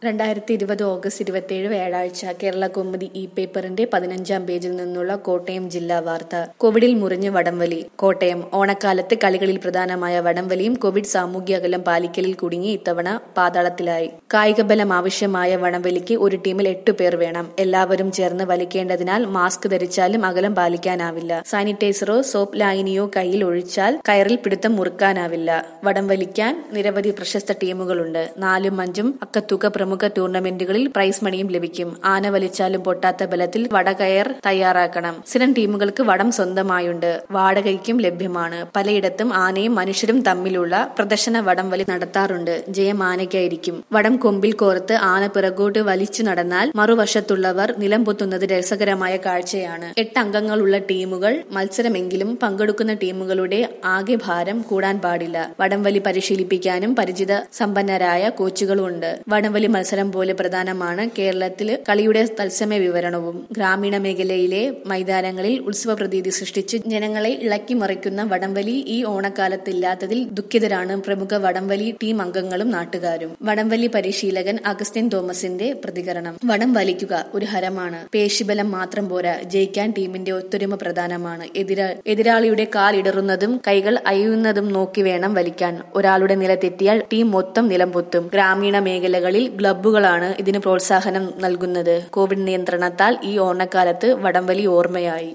രണ്ടായിരത്തി ഇരുപത് ഓഗസ്റ്റ് ഇരുപത്തിയേഴ് വ്യാഴാഴ്ച കേരള കൗമുദി ഇ പേപ്പറിന്റെ പതിനഞ്ചാം പേജിൽ നിന്നുള്ള കോട്ടയം ജില്ലാ വാർത്ത കോവിഡിൽ മുറിഞ്ഞ് വടംവലി കോട്ടയം ഓണക്കാലത്ത് കളികളിൽ പ്രധാനമായ വടംവലിയും കോവിഡ് സാമൂഹ്യ അകലം പാലിക്കലിൽ കുടുങ്ങി ഇത്തവണ പാതാളത്തിലായി കായികബലം ആവശ്യമായ വടംവലിക്ക് ഒരു ടീമിൽ എട്ടു പേർ വേണം എല്ലാവരും ചേർന്ന് വലിക്കേണ്ടതിനാൽ മാസ്ക് ധരിച്ചാലും അകലം പാലിക്കാനാവില്ല സാനിറ്റൈസറോ സോപ്പ് ലായനിയോ കയ്യിൽ ഒഴിച്ചാൽ കയറിൽ പിടുത്തം മുറുക്കാനാവില്ല വടംവലിക്കാൻ നിരവധി പ്രശസ്ത ടീമുകളുണ്ട് നാലും അഞ്ചും അക്കത്തുക പ്രമുഖ ടൂർണമെന്റുകളിൽ പ്രൈസ് മണിയും ലഭിക്കും ആന വലിച്ചാലും പൊട്ടാത്ത ബലത്തിൽ വടകയർ തയ്യാറാക്കണം സ്ഥിരം ടീമുകൾക്ക് വടം സ്വന്തമായുണ്ട് വാടകയ്ക്കും ലഭ്യമാണ് പലയിടത്തും ആനയും മനുഷ്യരും തമ്മിലുള്ള പ്രദർശന വടംവലി നടത്താറുണ്ട് ജയം ആനയ്ക്കായിരിക്കും വടം കൊമ്പിൽ കോർത്ത് ആന പിറകോട്ട് വലിച്ചു നടന്നാൽ മറുവശത്തുള്ളവർ നിലം പൊത്തുന്നത് രസകരമായ കാഴ്ചയാണ് എട്ട് അംഗങ്ങളുള്ള ടീമുകൾ മത്സരമെങ്കിലും പങ്കെടുക്കുന്ന ടീമുകളുടെ ആകെ ഭാരം കൂടാൻ പാടില്ല വടംവലി പരിശീലിപ്പിക്കാനും പരിചിത സമ്പന്നരായ കോച്ചുകളുമുണ്ട് വടംവലി മത്സരം പോലെ പ്രധാനമാണ് കേരളത്തിൽ കളിയുടെ തത്സമയ വിവരണവും ഗ്രാമീണ മേഖലയിലെ മൈതാനങ്ങളിൽ ഉത്സവ പ്രതീതി സൃഷ്ടിച്ച് ജനങ്ങളെ ഇളക്കി മറിക്കുന്ന വടംവലി ഈ ഓണക്കാലത്തില്ലാത്തതിൽ ദുഃഖിതരാണ് പ്രമുഖ വടംവലി ടീം അംഗങ്ങളും നാട്ടുകാരും വടംവലി പരിശീലകൻ അഗസ്റ്റിൻ തോമസിന്റെ പ്രതികരണം വടം വലിക്കുക ഒരു ഹരമാണ് പേശിബലം മാത്രം പോരാ ജയിക്കാൻ ടീമിന്റെ ഒത്തൊരുമ പ്രധാനമാണ് എതിരാ എതിരാളിയുടെ കാൽ ഇടറുന്നതും കൈകൾ അയ്യുന്നതും നോക്കി വേണം വലിക്കാൻ ഒരാളുടെ നില തെറ്റിയാൽ ടീം മൊത്തം നിലംപൊത്തും ഗ്രാമീണ മേഖലകളിൽ ക്ലബ്ബുകളാണ് ഇതിന് പ്രോത്സാഹനം നൽകുന്നത് കോവിഡ് നിയന്ത്രണത്താൽ ഈ ഓണക്കാലത്ത് വടംവലി ഓർമ്മയായി